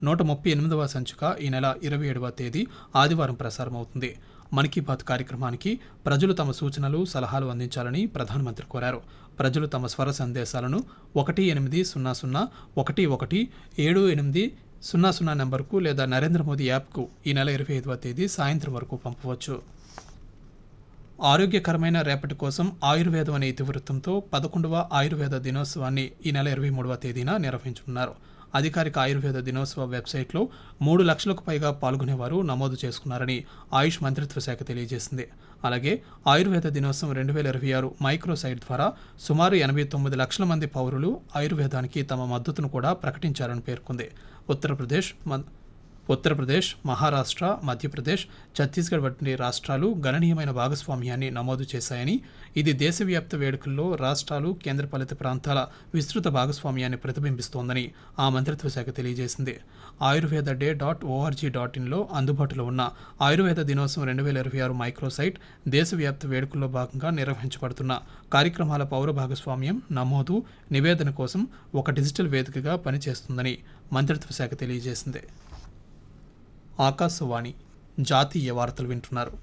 నూట ముప్పై ఎనిమిదవ సంచిక ఈ నెల ఇరవై ఏడవ తేదీ ఆదివారం ప్రసారమవుతుంది మన్ కీ బాత్ కార్యక్రమానికి ప్రజలు తమ సూచనలు సలహాలు అందించాలని ప్రధానమంత్రి కోరారు ప్రజలు తమ స్వర సందేశాలను ఒకటి ఎనిమిది సున్నా సున్నా ఒకటి ఒకటి ఏడు ఎనిమిది సున్నా సున్నా నెంబర్కు లేదా నరేంద్ర మోదీ యాప్కు ఈ నెల ఇరవై ఐదవ తేదీ సాయంత్రం వరకు పంపవచ్చు ఆరోగ్యకరమైన రేపటి కోసం ఆయుర్వేదం అనే ఇతివృత్తంతో పదకొండవ ఆయుర్వేద దినోత్సవాన్ని ఈ నెల ఇరవై మూడవ తేదీన నిర్వహించనున్నారు అధికారిక ఆయుర్వేద దినోత్సవ వెబ్సైట్లో మూడు లక్షలకు పైగా పాల్గొనేవారు నమోదు చేసుకున్నారని ఆయుష్ మంత్రిత్వ శాఖ తెలియజేసింది అలాగే ఆయుర్వేద దినోత్సవం రెండు వేల ఇరవై ఆరు మైక్రో సైట్ ద్వారా సుమారు ఎనభై తొమ్మిది లక్షల మంది పౌరులు ఆయుర్వేదానికి తమ మద్దతును కూడా ప్రకటించారని పేర్కొంది ఉత్తరప్రదేశ్ మ- ఉత్తరప్రదేశ్ మహారాష్ట్ర మధ్యప్రదేశ్ ఛత్తీస్గఢ్ వంటి రాష్ట్రాలు గణనీయమైన భాగస్వామ్యాన్ని నమోదు చేశాయని ఇది దేశవ్యాప్త వేడుకల్లో రాష్ట్రాలు కేంద్రపాలిత ప్రాంతాల విస్తృత భాగస్వామ్యాన్ని ప్రతిబింబిస్తోందని ఆ మంత్రిత్వ శాఖ తెలియజేసింది Ayurveda day dot ORG dot ఇన్లో అందుబాటులో ఉన్న ఆయుర్వేద దినోత్సవం రెండు వేల ఇరవై ఆరు మైక్రోసైట్ దేశవ్యాప్త వేడుకల్లో భాగంగా నిర్వహించబడుతున్న కార్యక్రమాల పౌర భాగస్వామ్యం నమోదు నివేదన కోసం ఒక డిజిటల్ వేదికగా పనిచేస్తుందని మంత్రిత్వ శాఖ తెలియజేసింది ఆకాశవాణి జాతీయ వార్తలు వింటున్నారు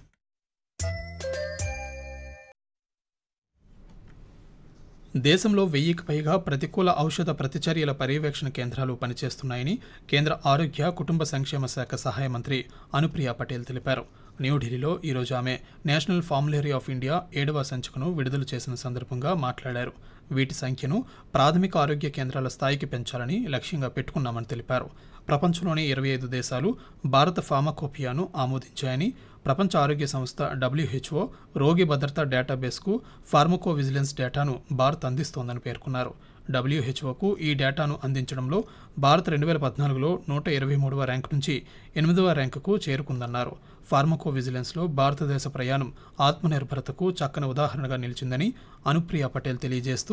దేశంలో వెయ్యికి పైగా ప్రతికూల ఔషధ ప్రతిచర్యల పర్యవేక్షణ కేంద్రాలు పనిచేస్తున్నాయని కేంద్ర ఆరోగ్య కుటుంబ సంక్షేమ శాఖ సహాయ మంత్రి అనుప్రియ పటేల్ తెలిపారు న్యూఢిల్లీలో ఈరోజు ఆమె నేషనల్ ఫార్ములరీ ఆఫ్ ఇండియా ఏడవ సంచికను విడుదల చేసిన సందర్భంగా మాట్లాడారు వీటి సంఖ్యను ప్రాథమిక ఆరోగ్య కేంద్రాల స్థాయికి పెంచాలని లక్ష్యంగా పెట్టుకున్నామని తెలిపారు ప్రపంచంలోని ఇరవై ఐదు దేశాలు భారత ఫార్మాకోపియాను ఆమోదించాయని ప్రపంచ ఆరోగ్య సంస్థ డబ్ల్యూహెచ్ఓ రోగి భద్రతా డేటాబేస్కు ఫార్మకో విజిలెన్స్ డేటాను భారత్ అందిస్తోందని పేర్కొన్నారు డబ్ల్యూహెచ్ఓకు ఈ డేటాను అందించడంలో భారత్ రెండు వేల పద్నాలుగులో నూట ఇరవై మూడవ ర్యాంక్ నుంచి ఎనిమిదవ ర్యాంకుకు చేరుకుందన్నారు ఫార్మకో విజిలెన్స్లో భారతదేశ ప్రయాణం ఆత్మనిర్భరతకు చక్కని ఉదాహరణగా నిలిచిందని అనుప్రియ పటేల్ తెలియజేస్తూ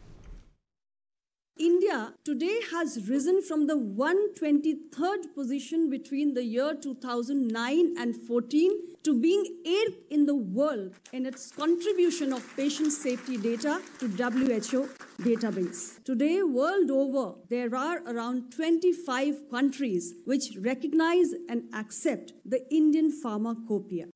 India today has risen from the 123rd position between the year 2009 and 14 to being 8th in the world in its contribution of patient safety data to WHO database. Today world over there are around 25 countries which recognize and accept the Indian pharmacopoeia.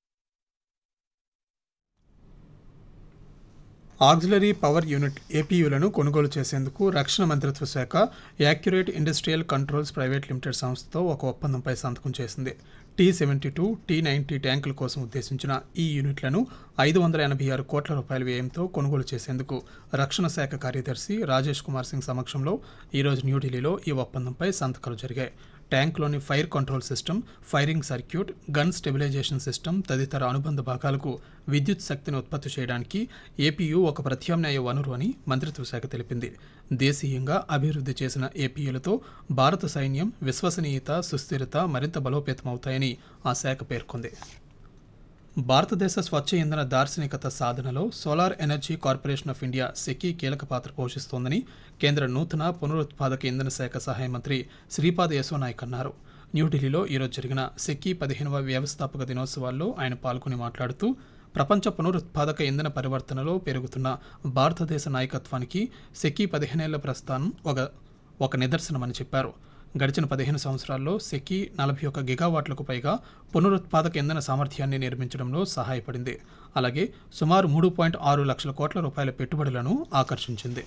Auxiliary power unit ఏపీయూలను కొనుగోలు చేసేందుకు రక్షణ మంత్రిత్వ శాఖ accurate industrial controls private limited సంస్థతో ఒక ఒప్పందంపై సంతకం చేసింది T seventy two T ninety ట్యాంకుల కోసం ఉద్దేశించిన ఈ యూనిట్లను ఐదు వందల ఎనభై ఆరు కోట్ల రూపాయల వ్యయంతో కొనుగోలు చేసేందుకు రక్షణ శాఖ కార్యదర్శి రాజేష్ కుమార్ సింగ్ సమక్షంలో ఈరోజు న్యూఢిల్లీలో ఈ ఒప్పందంపై సంతకాలు జరిగాయి ట్యాంక్లోని fire control system firing circuit gun stabilisation system తదితర అనుబంధ భాగాలకు విద్యుత్ శక్తిని ఉత్పత్తి చేయడానికి ఏపీయు ఒక ప్రత్యామ్నాయ వనరు అని మంత్రిత్వ శాఖ తెలిపింది దేశీయంగా అభివృద్ధి చేసిన ఏపీయులతో భారత సైన్యం విశ్వసనీయత సుస్థిరత మరింత బలోపేతమవుతాయని ఆ శాఖ పేర్కొంది భారతదేశ స్వచ్ఛ ఇంధన దార్శనికత సాధనలో solar energy corporation of India SECI కీలక పాత్ర పోషిస్తోందని కేంద్ర నూతన పునరుత్పాదక ఇంధన శాఖ సహాయ మంత్రి శ్రీపాద్ యశో నాయక్ అన్నారు న్యూఢిల్లీలో ఈరోజు జరిగిన సెకీ పదిహేనవ వ్యవస్థాపక దినోత్సవాల్లో ఆయన పాల్గొని మాట్లాడుతూ ప్రపంచ పునరుత్పాదక ఇంధన పరివర్తనలో పెరుగుతున్న భారతదేశ నాయకత్వానికి సెకీ పదిహేనేళ్ల ప్రస్థానం ఒక ఒక నిదర్శనమని చెప్పారు గడిచిన పదిహేను సంవత్సరాల్లో సెకీ నలభై ఒక్క గిగావాట్లకు పైగా పునరుత్పాదక ఇంధన సామర్థ్యాన్ని నిర్మించడంలో సహాయపడింది అలాగే సుమారు మూడు పాయింట్ ఆరు లక్షల కోట్ల రూపాయల పెట్టుబడులను ఆకర్షించింది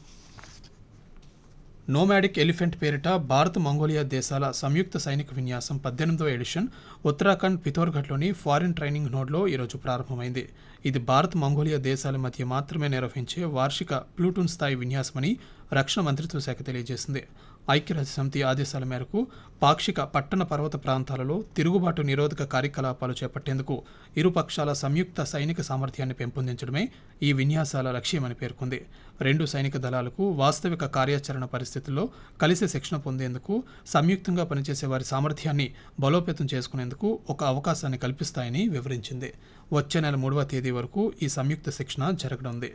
నోమాడిక్ ఎలిఫెంట్ పేరిట భారత్ మంగోలియా దేశాల సంయుక్త సైనిక విన్యాసం పద్దెనిమిదవ ఎడిషన్ ఉత్తరాఖండ్ పిథోర్ఘడ్లోని ఫారిన్ ట్రైనింగ్ నోడ్లో ఈరోజు ప్రారంభమైంది ఇది భారత్ మంగోలియా దేశాల మధ్య మాత్రమే నిర్వహించే వార్షిక ప్లూటూన్ స్థాయి విన్యాసమని రక్షణ మంత్రిత్వ శాఖ తెలియజేసింది ఐక్యరాజ్య సమితి ఆదేశాల మేరకు పాక్షిక పట్టణ పర్వత ప్రాంతాలలో తిరుగుబాటు నిరోధక కార్యకలాపాలు చేపట్టేందుకు ఇరు పక్షాల సంయుక్త సైనిక సామర్థ్యాన్ని పెంపొందించడమే ఈ విన్యాసాల లక్ష్యమని పేర్కొంది రెండు సైనిక దళాలకు వాస్తవిక కార్యాచరణ పరిస్థితుల్లో కలిసి శిక్షణ పొందేందుకు సంయుక్తంగా పనిచేసే వారి సామర్థ్యాన్ని బలోపేతం చేసుకునేందుకు ఒక అవకాశాన్ని కల్పిస్తాయని వివరించింది వచ్చే నెల మూడవ తేదీ వరకు ఈ సంయుక్త శిక్షణ జరగనుంది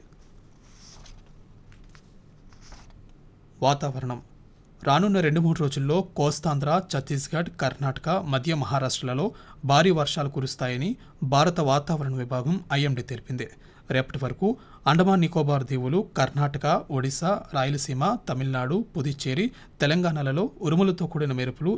వాతావరణం రానున్న రెండు మూడు రోజుల్లో కోస్తాంధ్ర ఛత్తీస్గఢ్ కర్ణాటక మధ్య మహారాష్ట్రలలో భారీ వర్షాలు కురుస్తాయని భారత వాతావరణ విభాగం ఐఎండీ తెలిపింది రేపటి వరకు అండమాన్ నికోబార్ దీవులు కర్ణాటక ఒడిశా రాయలసీమ తమిళనాడు పుదుచ్చేరి తెలంగాణలలో ఉరుములతో కూడిన మెరుపులు